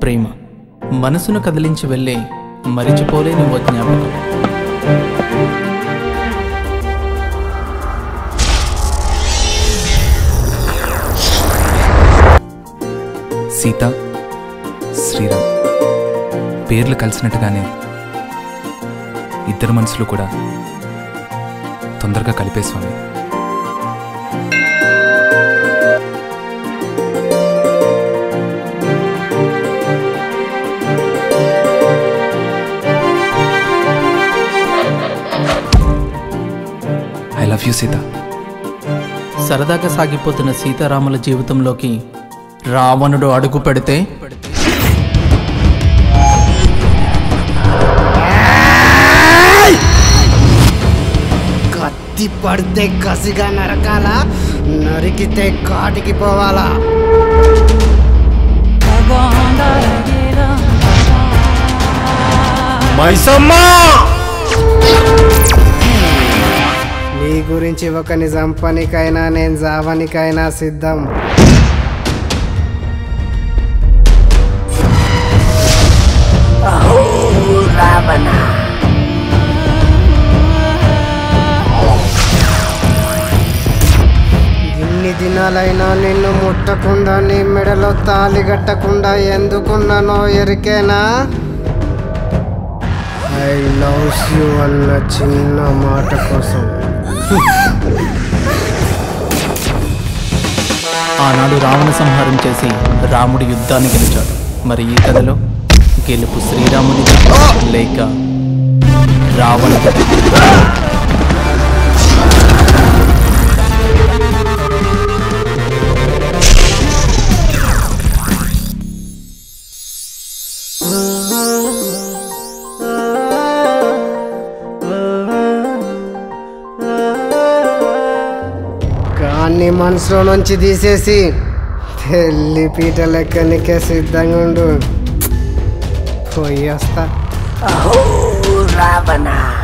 ప్రేమ మనసును కదిలించి వెళ్ళే మరిచిపోలేని ఓ జ్ఞాపకం సీత శ్రీరామ్ పేర్లు కలిసినట్టుగానే ఇద్దరు మనసులు కూడా తొందరగా కలిపే స్వామి ఐ లవ్ యూ సీత సరదాగా సాగిపోతున్న సీతారాముల జీవితంలోకి రావణుడు అడుగు పెడితే కత్తి పడితే కసిగా నరకాల నరికితే కాటికి పోవాలా మైసమ్మా నీ గురించి ఒక నిజం పనికైనా నేను జావనికైనా సిద్ధం ఇన్ని దినాలైనా నిన్ను ముట్టకుండా నీ మెడలో తాళి కట్టకుండా ఎందుకున్నానో ఎరికేనా ఐ లవ్స్ యూ అన్న చిన్న మాట కోసం ఆనాడు రావణ సంహారం చేసి రాముడు యుద్ధాన్ని గెలిచాడు మరి ఈ కథలో గెలుపు శ్రీరాముడిది లేక రావణుడి కానీ మనసులో నుంచి తీసేసి తెల్లి పీట లెక్కనికే సిద్ధంగా ఉండు పోయి వస్తా రావణ